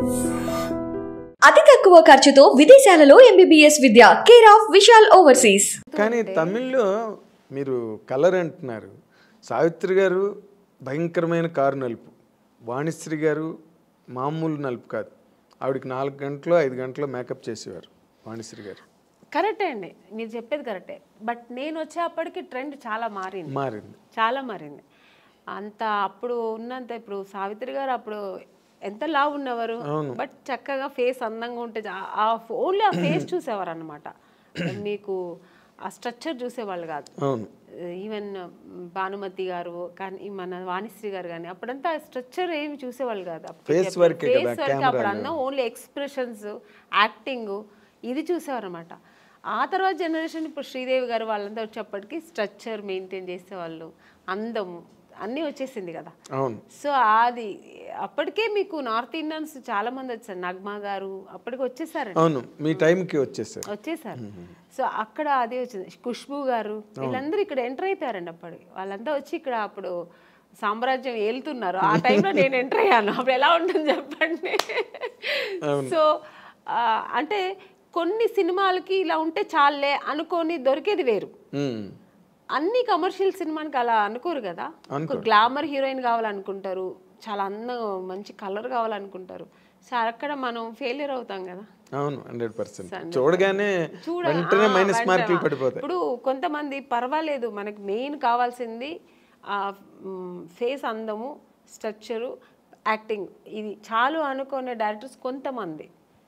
అతి తక్కువ ఖర్చుతో విదేశాలలో ఎంబీబీఎస్ విద్య కేర్ ఆఫ్ విశాల్ ఓవర్సీస్ కానీ తమిళ్లో మీరు కలర్ అంటున్నారు సావిత్రి గారు భయంకరమైన కారు నలుపు వాణిశ్రీ గారు మామూలు నలుపు కాదు ఆవిడకి నాలుగు గంటలు ఐదు గంటలు మేకప్ చేసేవారు వాణిశ్రీ గారు కరెక్టే అండి మీరు చెప్పేది కరెక్టే బట్ నేను వచ్చేప్పటికి ట్రెండ్ చాలా మారింది మారింది చాలా మారింది అంత అప్పుడు ఉన్నంత ఇప్పుడు సావిత్రి గారు అప్పుడు ఎంత లావు ఉన్నవారు బట్ చక్కగా ఫేస్ అందంగా ఉంటే చా- ఆ ఓన్లీ ఆ ఫేస్ చూసేవారు అనమాట మీకు ఆ స్ట్రక్చర్ చూసేవాళ్ళు కాదు అవును ఈవెన్ భానుమతి గారు కానీ మన వాణిశ్రీ గారు కానీ అప్పుడంతా స్ట్రక్చర్ ఏమి చూసేవాళ్ళు కాదు Face work ఏ కదా, ఫేస్ వర్క్ camera అప్పుడు అన్న ఓన్లీ ఎక్స్ప్రెషన్స్ యాక్టింగ్ ఇది చూసేవారు అనమాట ఆ తర్వాత జనరేషన్ ఇప్పుడు శ్రీదేవి గారు వాళ్ళంతా వచ్చేప్పటికి స్ట్రక్చర్ మెయింటైన్ చేసేవాళ్ళు అందం అన్నీ వచ్చేసింది కదా అవును సో అది అప్పటికే మీకు నార్త్ ఇండియన్స్ చాలా మంది వచ్చారు నగ్మా గారు అప్పటికి వచ్చేసారండి అవును మీ టైంకి వచ్చేసారు వచ్చేసారు సో అక్కడ అదే వచ్చింది ఖుష్బు గారు వీళ్ళందరూ ఇక్కడ ఎంటర్ అయిపోయారండి అప్పుడు వాళ్ళంతా వచ్చి ఇక్కడ అప్పుడు సామ్రాజ్యం ఏలుతున్నారు ఆ టైంలో నేను ఎంటర్ అయ్యాను అప్పుడు ఎలా ఉంటుంది చెప్పండి సో ఆ, అంటే కొన్ని సినిమాలకి ఇలా ఉంటే చాలే అనుకొని దొరికేది వేరు ఉమ్. అన్ని కమర్షియల్ సినిమానికి అలా అనుకోరు కదా ఒక గ్లామర్ హీరోయిన్ కావాలనుకుంటారు చాలా అందం మంచి కలర్ కావాలనుకుంటారు సో అక్కడ మనం ఫెయిలియర్ అవుతాం కదా అవును హండ్రెడ్ పర్సెంట్ చూడగానే చూడ వెంటనే ఆ, మైనస్ వెంటనే. మార్కులు పడిపోతాయి ఇప్పుడు కొంతమంది పర్వాలేదు మనకి మెయిన్ కావాల్సింది ఆ ఫేస్ అందము స్ట్రక్చరు యాక్టింగ్ ఇది చాలు అనుకునే డైరెక్టర్స్ కొంతమంది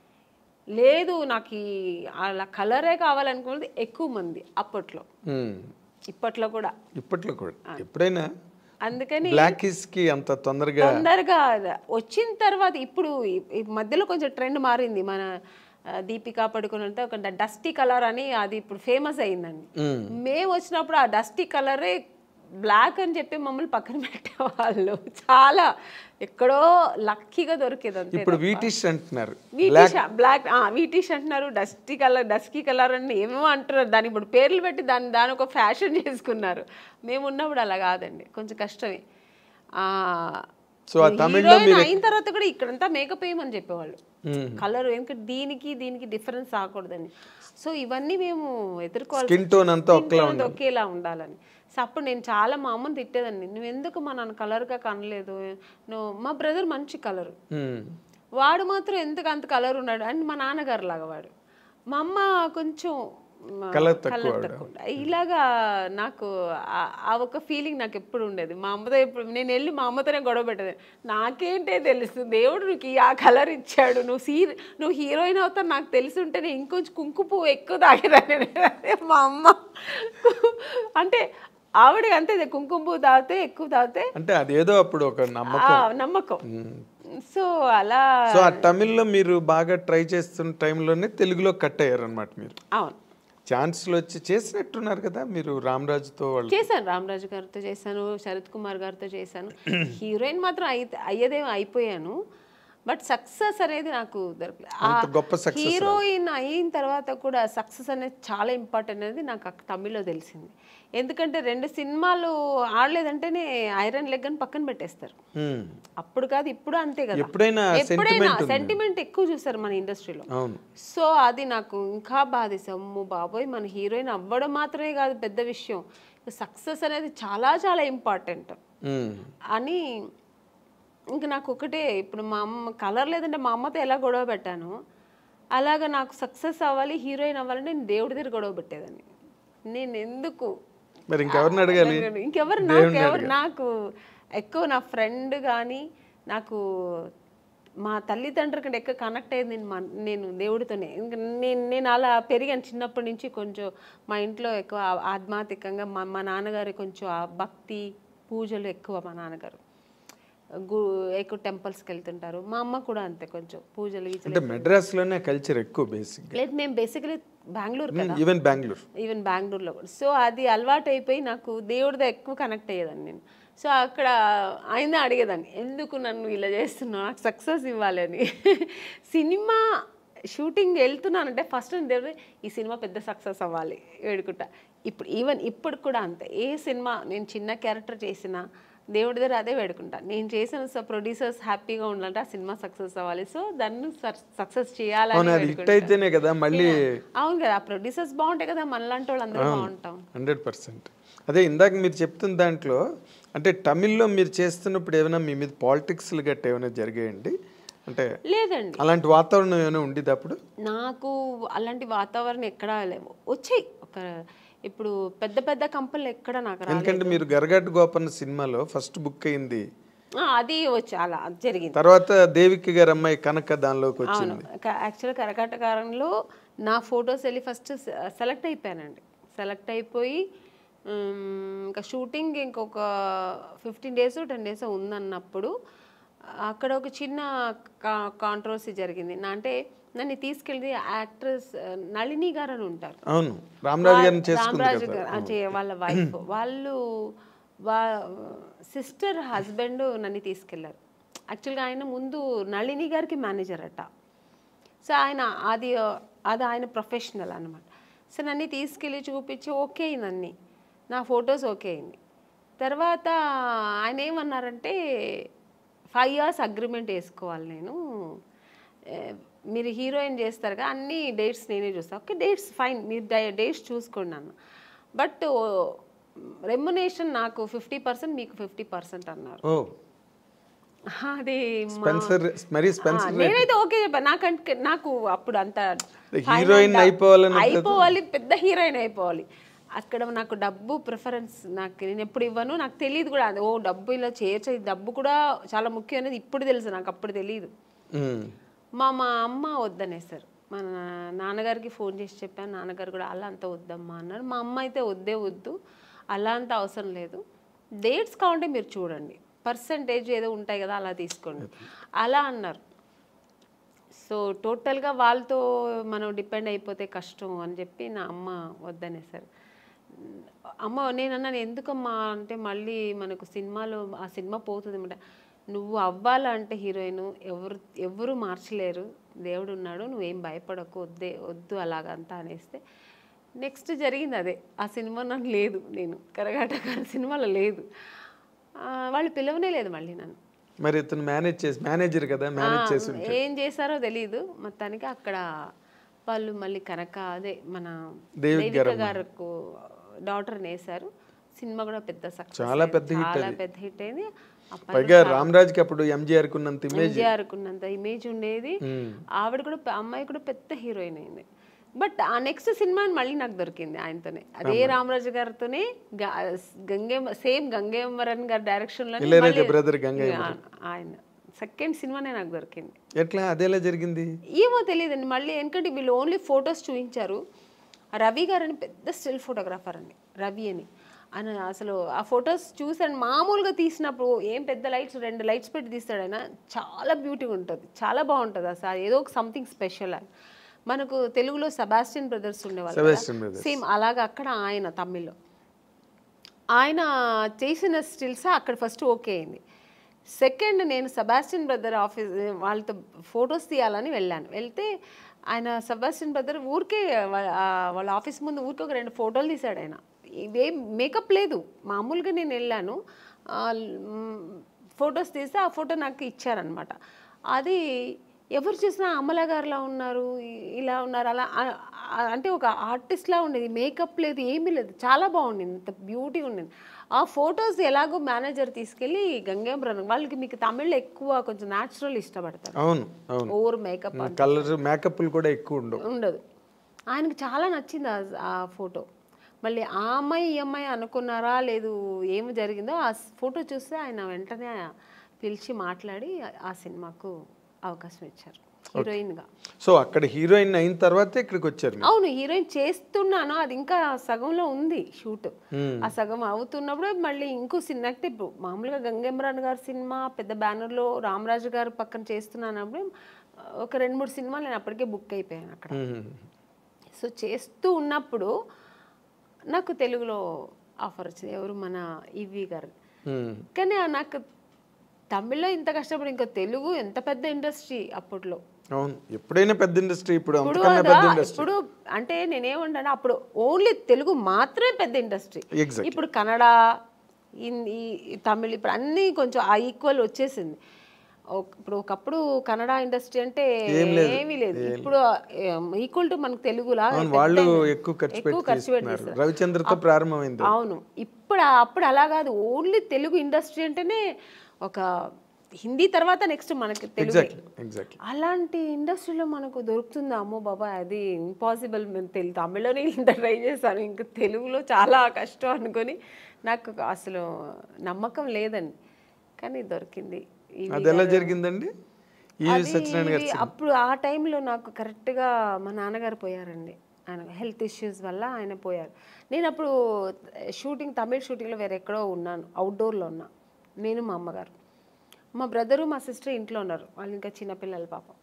లేదు నాకు ఈ అలా కలరే కావాలనుకున్నది ఎక్కువ మంది అప్పట్లో ఉమ్. ఇప్పట్లో కూడా ఇప్పట్లో కూడా ఎప్పుడైనా అందుకని బ్లాక్ కి అంత తొందరగా తొందరగా వచ్చిన తర్వాత ఇప్పుడు ఈ- ఈ మధ్యలో కొంచెం ట్రెండ్ మారింది మన ఆ, దీపికా పడుకున్నంత ఒక డస్టీ కలర్ అని అది ఇప్పుడు ఫేమస్ అయిందండి ఉమ్. మేము వచ్చినప్పుడు ఆ డస్టీ కలరే బ్లాక్ అని చెప్పి మమ్మల్ని పక్కన పెట్టేవాళ్ళు చాలా ఎక్కడో లక్కీగా దొరికేది అంతే ఇప్పుడు వీటిష్ అంటున్నారు వీటిష్ బ్లాక్ వీటిష్ అంటున్నారు డస్టీ కలర్ డస్కీ కలర్ అని ఏమేమో అంటున్నారు దాని ఇప్పుడు పేర్లు పెట్టి దాన్ని దాని ఒక ఫ్యాషన్ చేసుకున్నారు మేము ఉన్నప్పుడు అలా కాదండి కొంచెం కష్టమే ఆ, సో ఆ తమిళ్లో హీరోయిన్ అయిన తర్వాత కూడా ఇక్కడంతా మేకప్ వేయమని చెప్పేవాళ్ళు మ్మ్. కలర్ ఎందుకంటే దీనికి దీనికి డిఫరెన్స్ రాకూడదని సో ఇవన్నీ మేము ఎదుర్కోవాలి స్కిన్ టోన్ అంతా ఒకలా ఉండాలి ఒకేలా ఉండాలని సో అప్పుడు నేను చాలా మా అమ్మని తిట్టేదాన్ని నువ్వు ఎందుకు మా నాన్న కలర్గా కనలేదు నువ్వు మా బ్రదర్ మంచి కలర్ ఉమ్. వాడు మాత్రం ఎందుకు అంత కలర్ ఉన్నాడు అని మా నాన్నగారు లాగా వాడు మా అమ్మ కొంచెం మ, కలర్ తక్కువ కలర్ ఆవిడ. తక్కువ ఇలాగా నాకు ఆ- ఆ ఒక ఫీలింగ్ నాకు ఎప్పుడు ఉండేది మా అమ్మతో ఎప్పుడు నేను వెళ్ళి మా అమ్మతోనే గొడవ పెట్టేది నాకేంటే తెలుసు దేవుడు నీకు ఈ ఆ కలర్ ఇచ్చాడు నువ్వు సీ నువ్వు హీరోయిన్ అవుతావు నాకు తెలిసి ఉంటే నేను ఇంకొంచెం కుంకుమ పువ్వు ఎక్కువ తాగేదాన్ని అదే మా అమ్మ అంటే ఆవిడ అంతే కుంకుమ పువ్వు తాగితే ఎక్కువ తాగితే అంటే అదేదో అప్పుడు ఒక ఆ, నమ్మకం నమ్మకం సో అలా సో ఆ తమిళ్లో మీరు బాగా ట్రై చేస్తున్న టైంలోనే తెలుగులో కట్ అయ్యారు అనమాట మీరు అవును ఛాన్స్లు వచ్చి చేసినట్టున్నారు కదా మీరు రామరాజుతో వాళ్ళు చేశాను రామరాజు గారితో చేశాను శరత్ కుమార్ గారితో చేశాను హీరోయిన్ మాత్రం అయితే అయ్యేదేమో అయిపోయాను బట్ సక్సెస్ అనేది నాకు దొరకలేదు అంత గొప్ప success హీరోయిన్ అయిన తర్వాత కూడా సక్సెస్ అనేది చాలా ఇంపార్టెంట్ అనేది నాకు అక్క- తమిళ్లో తెలిసింది ఎందుకంటే రెండు సినిమాలు ఆడలేదంటేనే ఐరన్ లెగ్ అని పక్కన పెట్టేస్తారు ఉమ్. అప్పుడు కాదు ఇప్పుడు అంతే కదా ఎప్పుడైనా ఎప్పుడైనా sentiment ఉంది. సెంటిమెంట్ ఎక్కువ చూస్తారు మన ఇండస్ట్రీలో అవును సో అది నాకు ఇంకా బాధేసి అమ్ము బాబోయ్ మన హీరోయిన్ అవ్వడం మాత్రమే కాదు పెద్ద విషయం సక్సెస్ అనేది చాలా చాలా ఇంపార్టెంట్ ఉమ్. అని ఇంక నాకు ఒకటే ఇప్పుడు మా అమ్మ కలర్ లేదంటే మా అమ్మతో ఎలా గొడవ పెట్టాను అలాగా నాకు సక్సెస్ అవ్వాలి హీరోయిన్ అవ్వాలంటే నేను దేవుడి దగ్గర గొడవ పెట్టేదాన్ని నేను ఎందుకు మరి ఇంకెవరిని అడగాలి ఇంకెవరు నాకు ఎవరు నాకు ఎక్కువ నా ఫ్రెండ్ కానీ నాకు మా తల్లిదండ్రుల కంటే ఎక్కువ కనెక్ట్ అయ్యేది నేను మా నేను దేవుడితోనే ఇంక నేను నేను అలా పెరిగాను చిన్నప్పటి నుంచి కొంచెం మా ఇంట్లో ఎక్కువ ఆ- ఆధ్యాత్మికంగా మా మా నాన్నగారు కొంచెం ఆ భక్తి పూజలు ఎక్కువ మా నాన్నగారు గు ఎక్కువ టెంపుల్స్కి వెళ్తుంటారు మా అమ్మ కూడా అంతే కొంచెం పూజలు గీజలు అంటే మెడ్రాస్లోనే కల్చర్ ఎక్కువ బేసిక్ లేదు మేము బేసికలీ బెంగళూరు కదా ఈవెన్ బెంగళూరు ఈవెన్ బెంగళూరులో కూడా సో అది అలవాటు అయిపోయి నాకు దేవుడితో ఎక్కువ కనెక్ట్ అయ్యేదాన్ని నేను సో అక్కడ ఆయన అడిగేదాన్ని ఎందుకు నన్ను ఇలా చేస్తున్నావు నాకు సక్సెస్ ఇవ్వాలని సినిమా షూటింగ్ వెళ్తున్నానంటే ఫస్ట్ నేను దేవుడు ఈ సినిమా పెద్ద సక్సెస్ అవ్వాలి వేడుకుంటా ఇప్పుడు ఈవెన్ ఇప్పుడు కూడా అంతే ఏ సినిమా నేను చిన్న క్యారెక్టర్ చేసినా దేవుడి దగ్గర అదే వేడుకుంటా నేను చేసిన ప్రొడ్యూసర్స్ హ్యాపీగా ఉండాలంటే ఆ సినిమా సక్సెస్ అవ్వాలి సో దాన్ని సక్సెస్ చేయాలని అవును అది హిట్ అయితేనే కదా మళ్ళీ అవును కదా ఆ ప్రొడ్యూసర్స్ బాగుంటాయి కదా మనలాంటి వాళ్ళు అందరూ బాగుంటాం హండ్రెడ్ పర్సెంట్ అదే ఇందాక మీరు చెప్తున్న దాంట్లో అంటే తమిళ్లో మీరు చేస్తున్నప్పుడు ఏమైనా మీ మీద పాలిటిక్స్లు గట్ట ఏమైనా జరిగాయండి అంటే లేదండి అలాంటి వాతావరణం ఏమైనా ఉండేది అప్పుడు నాకు అలాంటి వాతావరణం ఎక్కడా లేవు వచ్చాయి ఒక ఇప్పుడు పెద్ద పెద్ద కంపెనీలు ఎక్కడ నాకు రాలేదు ఎందుకంటే మీరు గరగడ్డ గోపన్న సినిమాలో ఫస్ట్ బుక్ అయింది ఆ, అది వచ్చి అలా అది జరిగింది తర్వాత దేవికి గారి అమ్మాయి కనక దానిలోకి వచ్చింది అవును యాక్చువల్ కరకాటకారంలో నా ఫొటోస్ వెళ్ళి ఫస్ట్ సెలెక్ట్ అయిపోయానండి సెలెక్ట్ అయిపోయి ఉమ్, ఇంకా షూటింగ్ ఇంకొక ఫిఫ్టీన్ డేస్ టెన్ డేస్ ఉందన్నప్పుడు అక్కడ ఒక చిన్న కాంట్రవర్సీ జరిగింది నా అంటే నన్ను తీసుకెళ్ళి యాక్ట్రెస్ నళిని గారు అని ఉంటారు అవును రామరాజు గారిని చేసుకుంది రామరాజు కదా గారు అజయ్ వాళ్ళ వైఫ్ వాళ్ళు వా సిస్టర్ హస్బెండ్ నన్ను తీసుకెళ్లారు యాక్చువల్గా ఆయన ముందు నళిని గారికి మేనేజర్ అట సో ఆయన అది అది ఆయన ప్రొఫెషనల్ అనమాట సో నన్ను తీసుకెళ్ళి చూపించి ఓకే అయింది నా ఫొటోస్ ఓకే అయింది తర్వాత ఆయన ఏమన్నారంటే ఫైవ్ ఇయర్స్ అగ్రిమెంట్ వేసుకోవాలి నేను ఏ, మీరు హీరోయిన్ చేస్తారు కదా అన్ని డేట్స్ నేనే చూస్తాను ఓకే డేట్స్ ఫైన్ మీరు డేట్స్ చూసుకోండి అన్న బట్ రెమ్యునేషన్ నాకు ఫిఫ్టీ పర్సెంట్ మీకు ఫిఫ్టీ పర్సెంట్ అన్నారు ఓ అది మా- స్పెన్సర్ మరి ఆ, స్పెన్సర్ నేనైతే ఓకే చెప్పాను నాకంటే నాకు అప్పుడు అంత హీరోయిన్ అయిపోవాలని అయిపోవాలి పెద్ద హీరోయిన్ అయిపోవాలి అక్కడ నాకు డబ్బు ప్రిఫరెన్స్ నాకు నేను ఎప్పుడు ఇవ్వను నాకు తెలియదు కూడా అది ఓ డబ్బు ఇలా చేయొచ్చు ఈ డబ్బు కూడా చాలా ముఖ్యం అనేది ఇప్పుడు తెలుసు నాకు అప్పుడు తెలియదు ఉమ్. మా మా అమ్మ వద్దనేసారు మా నా- నాన్నగారికి ఫోన్ చేసి చెప్పాను నాన్నగారు కూడా అలా అంత వద్దమ్మా అన్నారు మా అమ్మ అయితే వద్దే వద్దు అలా అంత అవసరం లేదు డేట్స్ కావాలంటే మీరు చూడండి పర్సంటేజ్ ఏదో ఉంటాయి కదా అలా తీసుకోండి అలా అన్నారు సో టోటల్గా వాళ్ళతో మనం డిపెండ్ అయిపోతే కష్టం అని చెప్పి నా అమ్మ వద్దనేసారు అమ్మ నేను అన్నాను ఎందుకమ్మా అంటే మళ్ళీ మనకు సినిమాలో ఆ సినిమా పోతుంది అనమాట నువ్వు అవ్వాలంటే హీరోయిన్ ఎవరు ఎవరు మార్చలేరు దేవుడు ఉన్నాడు నువ్వేం భయపడకు వద్దే వద్దు అలాగంతా అనేస్తే నెక్స్ట్ జరిగింది అదే ఆ సినిమా నాకు లేదు నేను కరగాట గారి సినిమాలో లేదు ఆ, వాళ్ళు పిలవనే లేదు మళ్ళీ నన్ను మరి ఇతను మేనేజ్ చేసి మేనేజర్ కదా మేనేజ్ చేసి ఆ, ఏం చేశారో తెలియదు మొత్తానికి అక్కడ వాళ్ళు మళ్ళీ కనక అదే మన దేవిక దేవిక గారికి డాటర్ వేశారు సినిమా కూడా పెద్ద సక్సెస్ చాలా పెద్ద hit చాలా పెద్ద హిట్ అయింది పైగా రామరాజ్కి అప్పుడు ఎంజీఆర్ కున్నంత ఇమేజ్ ఎంజీఆర్ కున్నంత ఇమేజ్ ఉండేది ఆవిడ కూడా పె- అమ్మాయి కూడా పెద్ద హీరోయిన్ అయింది బట్ ఆ నెక్స్ట్ సినిమా మళ్ళీ నాకు దొరికింది ఆయనతోనే అదే రామరాజు గారితోనే గ- గంగే సేమ్ గంగేమరన్ గారి డైరెక్షన్ లో ఇళయరాజా బ్రదర్ గంగ ఆయన సెకండ్ సినిమానే నాకు దొరికింది ఎట్లా అదేలా జరిగింది ఏమో తెలియదండి మళ్ళీ ఎందుకంటే వీళ్ళు ఓన్లీ ఫొటోస్ చూపించారు రవి గారు అని పెద్ద స్టిల్ ఫోటోగ్రాఫర్ అండి రవి అని ఆయన అసలు ఆ ఫొటోస్ చూసాను మామూలుగా తీసినప్పుడు ఏం పెద్ద లైట్స్ రెండు లైట్స్ పెట్టి తీస్తాడు ఆయన చాలా బ్యూటీగా ఉంటుంది చాలా బాగుంటుంది అసలు ఏదో ఒక సంథింగ్ స్పెషల్ అని మనకు తెలుగులో సెబాస్టియన్ బ్రదర్స్ ఉండేవాళ్ళు సెబాస్టియన్ brothers. సేమ్ అలాగా అక్కడ ఆయన తమిళ్లో ఆయన చేసిన స్టిల్స్ అక్కడ ఫస్ట్ ఓకే అయింది సెకండ్ నేను సెబాస్టియన్ బ్రదర్ ఆఫీస్ వాళ్ళతో ఫొటోస్ తీయాలని వెళ్ళాను వెళ్తే ఆయన సెబాస్టియన్ బ్రదర్ ఊరికే వా- ఆ వాళ్ళ ఆఫీస్ ముందు ఊరికే ఒక రెండు ఫోటోలు తీశాడు ఆయన ఇవేం మేకప్ లేదు మామూలుగా నేను వెళ్ళాను ఫొటోస్ తీస్తే ఆ ఫోటో నాకు ఇచ్చారనమాట అది ఎవరు చూసినా అమల గారిలా ఉన్నారు ఇ- ఇలా ఉన్నారు అలా ఆ- ఆ- అంటే ఒక ఆర్టిస్ట్లా ఉండేది మేకప్ లేదు ఏమీ లేదు చాలా బాగుండింది ఇంత బ్యూటీ ఉండింది ఆ ఫొటోస్ ఎలాగో మేనేజర్ తీసుకెళ్ళి గంగేంబ్రన్ వాళ్ళకి మీకు తమిళ్లో ఎక్కువ కొంచెం న్యాచురల్ ఇష్టపడతారు అవును అవును ఓవర్ మేకప్ కలర్ మేకప్లు కూడా ఎక్కువ ఉండవు ఉండదు ఆయనకు చాలా నచ్చింది ఆ- ఆ ఫోటో మళ్ళీ ఆ అమ్మాయి ఈ అమ్మాయి అనుకున్నారా లేదు ఏమి జరిగిందో ఆ ఫోటో చూస్తే ఆయన వెంటనే పిలిచి మాట్లాడి ఆ- ఆ సినిమాకు అవకాశం ఇచ్చారు హీరోయిన్గా సో అక్కడ హీరోయిన్ అయిన తర్వాతే ఇక్కడికి వచ్చారు మీరు. అవును హీరోయిన్ చేస్తున్నాను అది ఇంకా సగంలో ఉంది షూట్ ఆ సగం అవుతున్నప్పుడు మళ్ళీ ఇంకో సినిమా అంటే ఇప్పుడు మామూలుగా గంగేమ్రాన్ గారి సినిమా పెద్ద బ్యానర్లో రామరాజు గారు పక్కన చేస్తున్నానప్పుడు ఒక రెండు మూడు సినిమాలు నేను అప్పటికే బుక్ అయిపోయాను అక్కడ మ్మ్. సో చేస్తూ ఉన్నప్పుడు నాకు తెలుగులో ఆఫర్ వచ్చింది ఎవరు మన ఈవి గారు మ్మ్. కానీ ఆ నాకు తమిళ్లో ఇంత కష్టపడి ఇంకా తెలుగు ఎంత పెద్ద ఇండస్ట్రీ అప్పట్లో అవును ఎప్పుడైనా పెద్ద ఇండస్ట్రీ ఇప్పుడు ఇప్పుడు అంతకన్నా అదా, పెద్ద ఇండస్ట్రీ ఇప్పుడు అంటే నేనేమంటాను అప్పుడు ఓన్లీ తెలుగు మాత్రమే పెద్ద ఇండస్ట్రీ ఎగ్జాక్ట్ ఇప్పుడు కన్నడ హిందీ తమిళ్ ఇప్పుడు అన్నీ కొంచెం ఆ ఈక్వల్ వచ్చేసింది ఒక- ఇప్పుడు ఒకప్పుడు కన్నడ ఇండస్ట్రీ అంటే ఏమీ లేదు ఇప్పుడు ఈక్వల్ టు మనకు తెలుగులా అవును పెద్ద వాళ్ళు అయిన- ఎక్కువ ఖర్చు ఎక్కువ పెట్టి ఖర్చు పెట్టి తీస్తున్నారు రవిచంద్రతో ప్రారంభమైంది అవును ఇప్పుడు ఆ- అప్పుడు అలా కాదు ఓన్లీ తెలుగు ఇండస్ట్రీ అంటేనే ఒక హిందీ తర్వాత నెక్స్ట్ మనకి తెలుగు ఎగ్జాక్ట్లీ ఎగ్జాక్ట్లీ అలాంటి ఇండస్ట్రీలో మనకు దొరుకుతుందా అమ్మో బాబా అది ఇంపాసిబుల్ మేము తెలు తమిళలోనే ఇంత ట్రై చేశాను ఇంకా తెలుగులో చాలా కష్టం అనుకొని నాకు అసలు నమ్మకం లేదండి కానీ దొరికింది ఈ అది ఎలా జరిగిందండి ఈ అది సత్యనారాయణ గారి అప్పుడు ఆ టైంలో నాకు కరెక్ట్గా మా నాన్నగారు పోయారండి ఆయన హెల్త్ ఇష్యూస్ వల్ల ఆయన పోయారు నేను అప్పుడు షూటింగ్ తమిళ షూటింగ్లో వేరే ఎక్కడో ఉన్నాను అవుట్డోర్లో ఉన్నా నేను మా అమ్మగారు మా బ్రదరు మా సిస్టర్ ఇంట్లో ఉన్నారు వాళ్ళు ఇంకా చిన్నపిల్లలు పాపం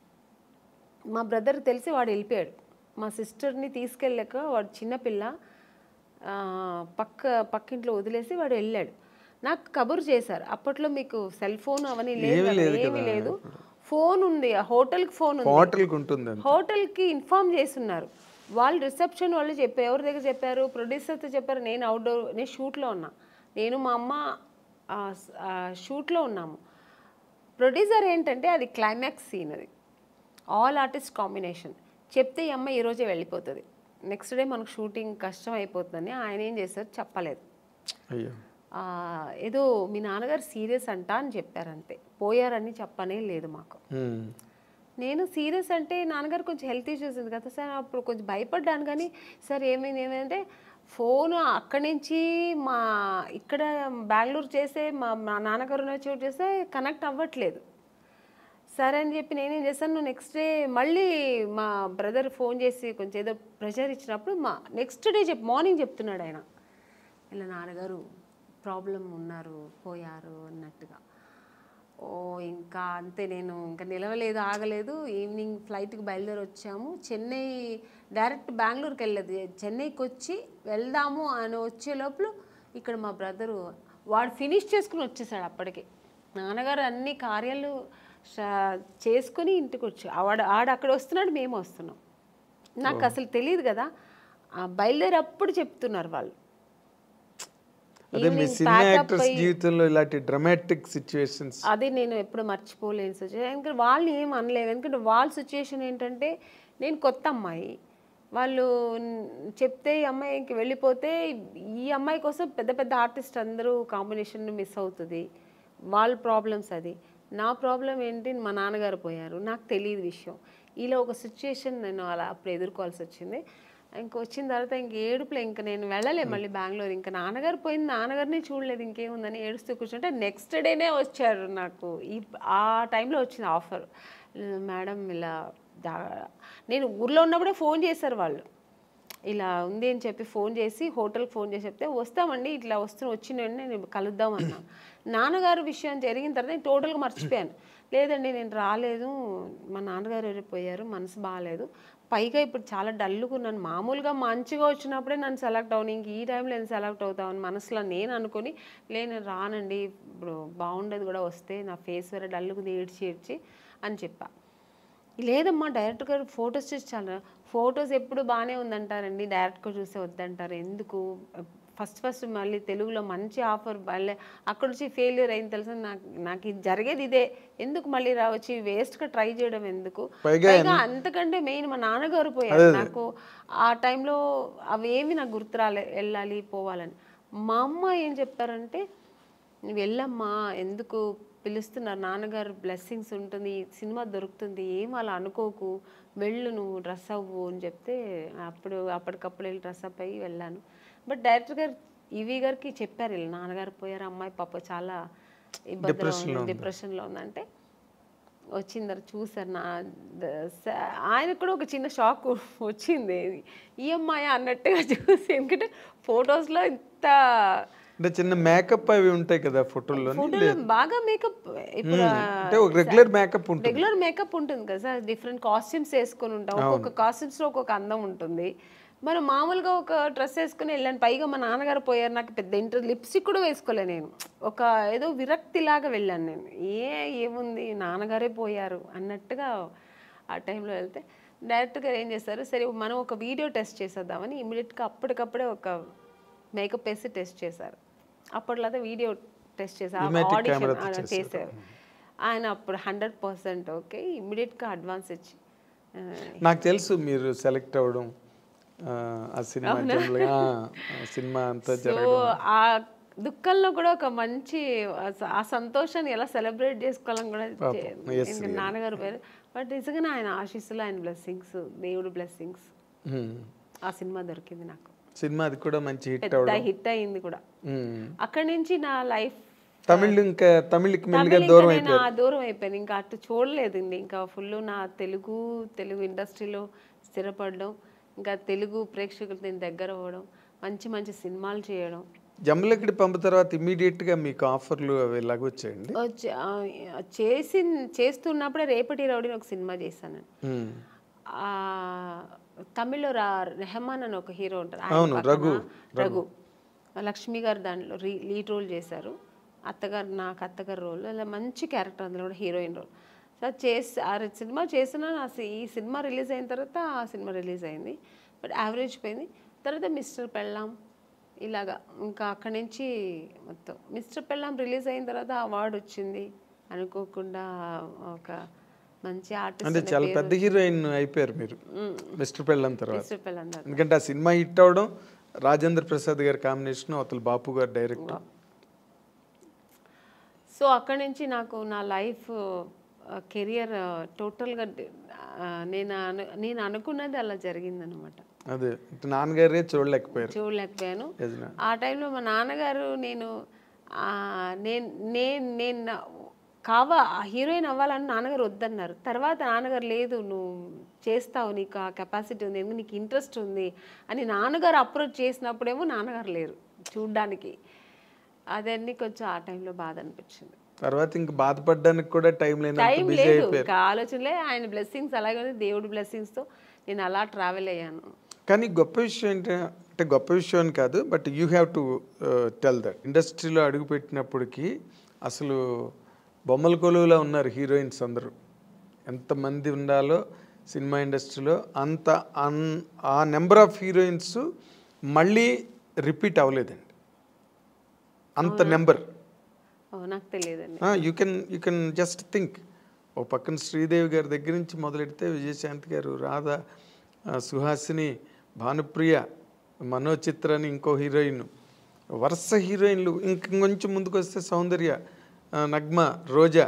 మా బ్రదర్ తెలిసి వాడు వెళ్ళిపోయాడు మా సిస్టర్ని తీసుకెళ్ళాక వాడు చిన్నపిల్ల ఆ, పక్క పక్కింట్లో వదిలేసి వాడు వెళ్ళాడు నాకు కబురు చేశారు అప్పట్లో మీకు సెల్ ఫోన్ అవన్నీ లేదు కదా, ఏమీ లేదు ఫోన్ ఉంది ఆ హోటల్కి ఫోన్ ఉంది హోటల్కి ఉంటుందండి హోటల్కి ఇన్ఫామ్ చేస్తున్నారు వాళ్ళు రిసెప్షన్ వాళ్ళు చెప్పారు ఎవరి దగ్గర చెప్పారు ప్రొడ్యూసర్తో చెప్పారు నేను అవుట్డోర్ నేను షూట్లో ఉన్నా నేను మా అమ్మ ఆ స్- ఆ షూట్లో ఉన్నాము ప్రొడ్యూసర్ ఏంటంటే అది క్లైమాక్స్ సీన్ అది ఆల్ ఆర్టిస్ట్ కాంబినేషన్ చెప్తే ఈ అమ్మ ఈరోజే వెళ్ళిపోతుంది నెక్స్ట్ డే మనకు షూటింగ్ కష్టం అయిపోతుందని ఆయన ఏం చేశారు చెప్పలేదు అయ్యో ఆ, ఏదో మీ నాన్నగారు సీరియస్ అంట అని చెప్పారు అంతే పోయారని చెప్పనే లేదు మాకు ఉమ్. నేను సీరియస్ అంటే నాన్నగారు కొంచెం హెల్త్ ఇష్యూస్ ఉంది కదా సార్ అప్పుడు కొంచెం భయపడ్డాను కానీ సార్ ఏమైంది ఏమైందంటే ఫోన్ అక్కడి నుంచి మా ఇక్కడ బెంగళూరు చేసే మా మా నాన్నగారు ఉన్న చోటు చేస్తే కనెక్ట్ అవ్వట్లేదు సరే అని చెప్పి నేనేం చేశాను నెక్స్ట్ డే మళ్ళీ మా బ్రదర్ ఫోన్ చేసి కొంచెం ఏదో ప్రెషర్ ఇచ్చినప్పుడు మా నెక్స్ట్ డే చెప్ మార్నింగ్ చెప్తున్నాడు ఆయన ఇలా నాన్నగారు ప్రాబ్లం ఉన్నారు పోయారు అన్నట్టుగా ఓ ఇంకా అంతే నేను ఇంకా నిలవలేదు ఆగలేదు ఈవినింగ్ ఫ్లైట్కి బయలుదేరి వచ్చాము చెన్నై డైరెక్ట్ బెంగళూరుకి వెళ్ళలేదు చెన్నైకి వచ్చి వెళ్దాము అని వచ్చే లోపల ఇక్కడ మా బ్రదరు వాడు ఫినిష్ చేసుకుని వచ్చేసాడు అప్పటికి నాన్నగారు అన్ని కార్యాలు ష- చేసుకుని ఇంటికి వచ్చి ఆడ ఆడ అక్కడ వస్తున్నాడు మేము వస్తున్నాం నాకు అసలు తెలియదు కదా ఆ బయలుదేరప్పుడు చెప్తున్నారు వాళ్ళు అదే మీ Evening cinema pack up actors అయ్యి- జీవితంలో ఇలాంటి డ్రమాటిక్ సిచ్యువేషన్స్ అది నేను ఎప్పుడు మర్చిపోలేని సిచ్యువేషన్ ఎందుకంటే వాళ్ళు ఏం అనలేదు ఎందుకంటే వాళ్ళ సిచ్యువేషన్ ఏంటంటే నేను కొత్త అమ్మాయి వాళ్ళు న్- చెప్తే ఈ అమ్మాయికి వెళ్ళిపోతే ఈ అమ్మాయి కోసం పెద్ద పెద్ద ఆర్టిస్ట్ అందరూ కాంబినేషన్ మిస్ అవుతుంది వాళ్ళ ప్రాబ్లమ్స్ అది నా ప్రాబ్లం ఏంటి మా నాన్నగారు పోయారు నాకు తెలియదు విషయం ఇలా ఒక సిచ్యుయేషన్ నేను అలా అప్పుడు ఎదుర్కోవాల్సి వచ్చింది ఇంక వచ్చిన తర్వాత ఇంక ఏడుపులో ఇంక నేను వెళ్ళలే మళ్ళీ బెంగళూరు ఇంకా నాన్నగారు పోయింది నాన్నగారిని చూడలేదు ఇంకేముందని ఏడుస్తూ కూర్చుంటే నెక్స్ట్ డేనే వచ్చారు నాకు ఈ ఆ టైంలో వచ్చింది ఆఫర్ మేడం ఇలా దా- నేను ఊర్లో ఉన్నప్పుడే ఫోన్ చేశారు వాళ్ళు ఇలా ఉంది అని చెప్పి ఫోన్ చేసి హోటల్కి ఫోన్ చేసి చెప్తే వస్తామండి ఇట్లా వస్తున్న వచ్చిన వెంటనే నేను కలుద్దాం అన్నా నాన్నగారు విషయం జరిగిన తర్వాత నేను టోటల్గా మర్చిపోయాను లేదండి నేను రాలేదు మా నాన్నగారు వెళ్ళిపోయారు మనసు బాగాలేదు పైగా ఇప్పుడు చాలా డల్లుగా ఉన్నాను మామూలుగా మంచిగా వచ్చినప్పుడే నన్ను సెలెక్ట్ అవును ఇంక ఈ టైంలో నేను సెలెక్ట్ అవుతామని మనసులో నేను అనుకొని లే నేను రానండి ఇప్పుడు బాగుండేది కూడా వస్తే నా ఫేస్ వేరే డల్లుగా ఏడ్చి ఏడ్చి అని చెప్పా లేదమ్మా డైరెక్ట్ గారు ఫొటోస్ చూసి చాలా ఫొటోస్ ఎప్పుడు బాగానే ఉందంటారండి డైరెక్ట్గా చూస్తే వద్దంటారు ఎందుకు ఫస్ట్ ఫస్ట్ మళ్ళీ తెలుగులో మంచి ఆఫర్ మళ్ళీ అక్కడ నుంచి ఫెయిల్యూర్ అయింది తెలుసా నాకు నాకు ఇది జరిగేది ఇదే ఎందుకు మళ్ళీ రావచ్చి వేస్ట్గా ట్రై చేయడం ఎందుకు పైగా పైగా అంతకంటే మెయిన్ మా నాన్నగారు పోయారు నాకు ఆ టైంలో అవేమి నాకు గుర్తు రాలే వెళ్ళాలి పోవాలని మా అమ్మ ఏం చెప్పారంటే నువ్వు వెళ్ళమ్మా ఎందుకు పిలుస్తున్నారు నాన్నగారు బ్లెస్సింగ్స్ ఉంటుంది ఈ సినిమా దొరుకుతుంది ఏం అలా అనుకోకు వెళ్ళు నువ్వు డ్రెస్ అవ్వు అని చెప్తే అప్పుడు అప్పటికప్పుడు వెళ్ళి డ్రెస్ అప్ అయ్యి వెళ్ళాను బట్ డైరెక్టర్ గారు ఈవీ గారికి చెప్పారు వీళ్ళు నాన్నగారు పోయారు అమ్మాయి పాప చాలా ఇబ్బందిలో ఉంది డిప్రెషన్లో ఉందంటే వచ్చిన తర్వాత చూసారు నా ద- స- ఆయనకు కూడా ఒక చిన్న షాక్ వచ్చింది ఈ అమ్మాయి అన్నట్టుగా చూసి ఎందుకంటే ఫొటోస్లో ఇంత అంటే చిన్న మేకప్ అవి ఉంటాయి కదా ఫోటోల్లో ఫోటోలో బాగా మేకప్ ఇప్పుడు అంటే ఒక రెగ్యులర్ మేకప్ ఉంటుంది రెగ్యులర్ మేకప్ ఉంటుంది కదా సార్ డిఫరెంట్ కాస్ట్యూమ్స్ వేసుకొని ఉంటాం ఒక్కొక్క costumes లో ఒక్కొక్క అందం ఉంటుంది మనం మామూలుగా ఒక డ్రెస్ వేసుకుని వెళ్ళాను పైగా మా నాన్నగారు పోయారు నాకు పెద్ద ఇంటర్ లిప్స్టిక్ కూడా వేసుకోలే నేను ఒక ఏదో విరక్తిలాగా వెళ్ళాను నేను ఏ ఏముంది నాన్నగారే పోయారు అన్నట్టుగా ఆ టైంలో వెళ్తే డైరెక్ట్గా ఏం చేస్తారు సరే మనం ఒక వీడియో టెస్ట్ చేసేద్దామని ఇమీడియట్గా అప్పటికప్పుడే ఒక మేకప్ వేసి టెస్ట్ చేశారు అప్పట్లో అయితే వీడియో టెస్ట్ చేశారు Pneumatic ఆడిషన్ camera తో చేశారు ఆయన అప్పుడు హండ్రెడ్ పర్సెంట్ ఓకే ఇమ్మీడియట్గా అడ్వాన్స్ ఇచ్చి ఆ, నాకు తెలుసు మీరు సెలెక్ట్ అవ్వడం ఆ, ఆ సినిమా టైంలో ఆ, ఆ సినిమా అంతా సో జరగడం ఆ దుఃఖంలో కూడా ఒక మంచి ఆ స- ఆ సంతోషాన్ని ఎలా సెలబ్రేట్ చేసుకోవాలని కూడా చే- yes, ఇంకా నాన్నగారు పేరు బట్ నిజంగానే ఆయన ఆశీస్సులు ఆయన బ్లెస్సింగ్స్ దేవుడు బ్లెస్సింగ్స్ హ్మ్. ఆ సినిమా దొరికింది నాకు సినిమా అది కూడా మంచి హిట్ పెద్ద అవ్వడం హిట్ అయింది కూడా హ్మ్. అక్కడి నుంచి నా లైఫ్ తమిళ్ ఇంకా తమిళ్కి మెల్లిగా తమిళ్ దూరం ఇంకా నేను ఆ దూరం అయిపోయాను ఇంకా అటు చూడలేదండి ఇంకా ఫుల్ నా తెలుగు తెలుగు ఇండస్ట్రీలో స్థిరపడడం ఇంకా తెలుగు ప్రేక్షకులతో నేను దగ్గర అవ్వడం మంచి మంచి సినిమాలు చేయడం జమ్మలక్కడి పంపు తర్వాత immediate గా మీకు ఆఫర్లు అవి ఎలాగ వచ్చాయండి వచ్చి- ఆ, చేసి చేస్తున్నప్పుడే రేపటి రౌడీని ఒక సినిమా చేశాను నేను. హ్మ్. ఆ, తమిళ్లో రా రెహమాన్ అని ఒక హీరో ఉంటారు ఆయన అవును, పక్కన రఘు, రఘు లక్ష్మి గారు దాంట్లో రీ లీడ్ రోల్ చేశారు అత్తగారు నాకు అత్తగారు రోల్ అలా మంచి క్యారెక్టర్ అందులో కూడా హీరోయిన్ రోల్ సో అది చేసి ఆ రి- సినిమా చేసిన ఆ సి- ఈ సినిమా రిలీజ్ అయిన తర్వాత ఆ సినిమా రిలీజ్ అయింది బట్ యావరేజ్ పోయింది తర్వాత మిస్టర్ పెళ్ళాం ఇలాగా ఇంకా అక్కడి నుంచి మొత్తం మిస్టర్ పెళ్ళాం రిలీజ్ అయిన తర్వాత అవార్డు వచ్చింది అనుకోకుండా ఒక మంచి అంటే ఆర్టిస్ట్ చాలా పెద్ద హీరోయిన్ అయిపోయారు మీరు మిస్టర్ పెళ్ళం తర్వాత మిస్టర్ పెళ్ళాం తర్వాత. ఎందుకంటే ఆ సినిమా హిట్ అవడం రాజేంద్ర ప్రసాద్ గారి కాంబినేషన్ అవతల బాపు గారు డైరెక్టర్ సో అక్కడి నుంచి నాకు నా లైఫ్ కెరియర్ టోటల్గా నేను అను నేను అనుకున్నది అలా జరిగిందనమాట అదే ఇటు నాన్నగారే చూడలేకపోయారు చూడలేకపోయాను యజనా. ఆ టైంలో మా నాన్నగారు నేను ఆ, నేను నేను నేను కావా హీరోయిన్ అవ్వాలని నాన్నగారు వద్దన్నారు తర్వాత నాన్నగారు లేదు నువ్వు చేస్తావు నీకు ఆ కెపాసిటీ ఉంది ఎందుకు నీకు ఇంట్రెస్ట్ ఉంది అని నాన్నగారు అప్రోచ్ చేసినప్పుడేమో నాన్నగారు లేరు చూడ్డానికి అదన్నీ కొంచెం ఆ టైంలో బాధ అనిపించింది తర్వాత ఇంక బాధపడడానికి కూడా టైం లేనంత టైం బిజీ లేదు అయిపోయారు ఇంకా ఆలోచనలే ఆయన బ్లెస్సింగ్స్ అలాగే ఉంది దేవుడి బ్లెస్సింగ్స్తో నేను అలా ట్రావెల్ అయ్యాను కానీ గొప్ప విషయం ఏంటంటే అంటే గొప్ప విషయం అని కాదు but you have to tell that ఇండస్ట్రీలో అడుగుపెట్టినప్పటికీ అసలు బొమ్మల కొలువులో ఉన్నారు హీరోయిన్స్ అందరూ ఎంతమంది ఉండాలో సినిమా ఇండస్ట్రీలో అంత అన్ ఆ నెంబర్ ఆఫ్ హీరోయిన్స్ మళ్ళీ రిపీట్ అవ్వలేదండి అంత నెంబర్ ఓ, నాకు తెలియదండి you can you can just think ఓ పక్కన శ్రీదేవి గారి దగ్గర నుంచి మొదలెడితే విజయశాంతి గారు రాధ ఆ, సుహాసిని భానుప్రియ మనోచిత్ర అని ఇంకో హీరోయిన్ వరుస హీరోయిన్లు ఇంక ఇంకొంచెం ముందుకు వస్తే సౌందర్య ఆ, నగ్మ రోజా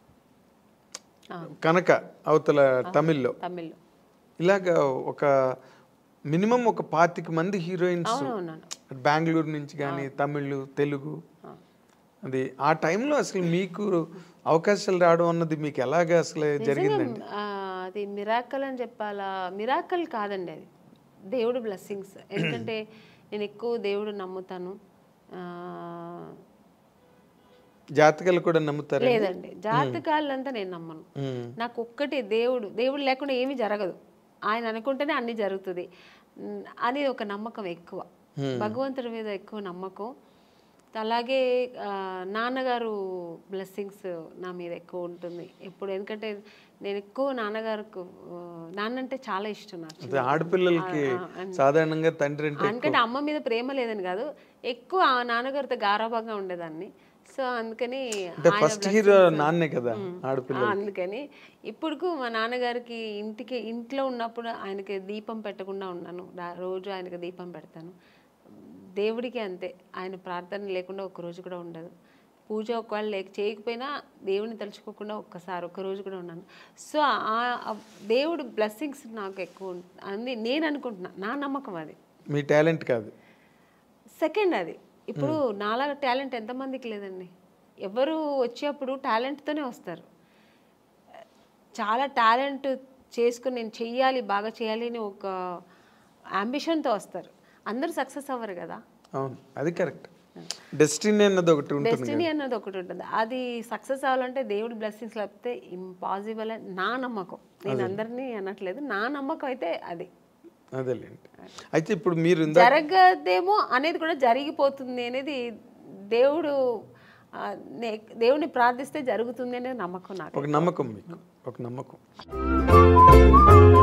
కనక అవతల తమిళ్లో తమిళ్లో ఇలాగ ఒక మినిమం ఒక పాతిక మంది హీరోయిన్స్ అవునవును బెంగళూరు నుంచి కానీ తమిళ్ తెలుగు అది ఆ టైంలో అసలు మీకు అవకాశాలు రావడం అన్నది మీకు ఎలాగ అసలు జరిగిందండి ఆ, అది మిరాకల్ అని చెప్పాలా మిరాకల్ కాదండి అది దేవుడు బ్లెస్సింగ్స్ ఎందుకంటే నేను ఎక్కువ దేవుడు నమ్ముతాను ఆ, జాతకాలు కూడా నమ్ముతారు లేదండి జాతకాలంతా నేను నమ్మను నాకు ఒక్కటే దేవుడు దేవుడు లేకుండా ఏమీ జరగదు ఆయన అనుకుంటేనే అన్ని జరుగుతుంది ఉమ్, అని ఒక నమ్మకం ఎక్కువ భగవంతుడి మీద ఎక్కువ నమ్మకం అలాగే ఆ, నాన్నగారు బ్లెస్సింగ్స్ నా మీద ఎక్కువ ఉంటుంది ఎప్పుడు ఎందుకంటే నేను ఎక్కువ నాన్నగారికి ఆ, నాన్న అంటే చాలా ఇష్టం నాకు అదే ఆడపిల్లలకి సాధారణంగా తండ్రి అంటే ఎందుకంటే అమ్మ మీద ప్రేమ లేదని కాదు ఎక్కువ ఆ నాన్నగారితో గారాభంగా ఉండేదాన్ని సో అందుకని అంటే ఆయన ఫస్ట్ హీరో నాన్నే కదా ఆడపిల్ల ఆ, అందుకని ఇప్పుడుకు మా నాన్నగారికి ఇంటికి ఇంట్లో ఉన్నప్పుడు ఆయనకి దీపం పెట్టకుండా ఉన్నాను రా- రోజు ఆయనకి దీపం పెడతాను దేవుడికి అంతే ఆయన ప్రార్థన లేకుండా ఒక్క రోజు కూడా ఉండదు పూజ ఒకవేళ లేక చేయకపోయినా దేవుని తలుచుకోకుండా ఒక్కసారి ఒక్క రోజు కూడా ఉన్నాను సో ఆ ఆ దేవుడు బ్లెస్సింగ్స్ నాకు ఎక్కువ ఉం- అంది నేను అనుకుంటున్నా నా నమ్మకం అది మీ టాలెంట్ కాదు సెకండ్ అది ఇప్పుడు నాలాగా టాలెంట్ ఎంతమందికి లేదండి ఎవరు వచ్చేప్పుడు టాలెంట్తోనే వస్తారు చాలా టాలెంట్ చేసుకుని నేను చెయ్యాలి బాగా చేయాలి అని ఒక అంబిషన్తో వస్తారు అందరూ సక్సెస్ అవ్వరు కదా అవును అది కరెక్ట్ డెస్టినీ అన్నది ఒకటి ఉంటుంది డెస్టినీ అన్నది ఒకటి ఉంటుంది అది సక్సెస్ అవ్వాలంటే దేవుడి బ్లెస్సింగ్స్ లేకపోతే ఇంపాసిబుల్ అని నా నమ్మకం నేను అందరినీ అనట్లేదు నా నమ్మకం అయితే అది అదేలేండి అయితే ఇప్పుడు మీరు ఇందా జరగదేమో అనేది కూడా జరిగిపోతుంది అనేది దేవుడు ఆ, నే- దేవుడిని ప్రార్థిస్తే జరుగుతుంది అనే నమ్మకం నాకు ఒక నమ్మకం మీకు ఒక నమ్మకం